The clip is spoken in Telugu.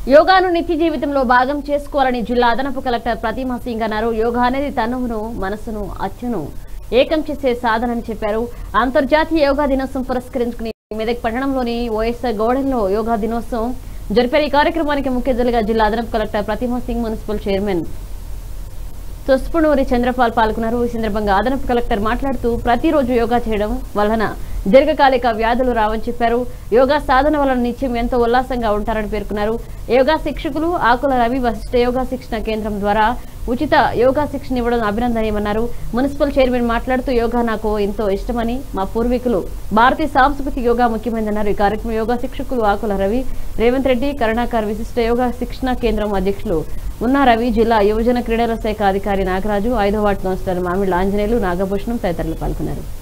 యోగాను నిత్య జీవితంలో భాగం చేసుకోవాలని జిల్లా అదనపు కలెక్టర్ ప్రతిమా సింగ్ అన్నారు యోగా అనేది తనువును మనసును అచ్చును ఏకం చేసే సాధనని చెప్పారు అంతర్జాతీయ యోగా దినోత్సవం పురస్కరించుకుని మెదక్ పట్టణంలోని ఓఎస్ఆర్ గోడెన్లో యోగా దినోత్సవం జరిపారు ఈ కార్యక్రమానికి ముఖ్య అతిథులుగా జిల్లా అదనపు collector Pratima Singh municipal chairman Tospunuri Chandrapal పాల్గొన్నారు ఈ సందర్భంగా అదనపు కలెక్టర్ మాట్లాడుతూ ప్రతిరోజు యోగా చేయడం వలన దీర్ఘకాలిక వ్యాధులు రావని చెప్పారు యోగా సాధన వలన నిత్యం ఎంతో ఉల్లాసంగా ఉంటారని పేర్కొన్నారు యోగా శిక్షకులు ఆకుల రవి వశిష్ఠ యోగా శిక్షణ కేంద్రం ద్వారా ఉచిత యోగా శిక్షణ ఇవ్వడం అభినందనీయమన్నారు మున్సిపల్ చైర్మన్ మాట్లాడుతూ యోగా నాకు ఎంతో ఇష్టమని మా పూర్వీకులు భారతీయ సాంస్కృతిక యోగా ముఖ్యమైనదన్నారు ఈ కార్యక్రమం యోగా శిక్షకులు ఆకుల రవి రేవంత్ రెడ్డి కరుణాకర్ విశిష్ట యోగా శిక్షణ కేంద్రం అధ్యక్షులు ఉన్న రవి జిల్లా యువజన క్రీడల శాఖ అధికారి నాగరాజు ఐదో వార్డు కౌన్సిలర్ మామిడి ఆంజనేయులు నాగభూషణం తదితరులు పాల్గొన్నారు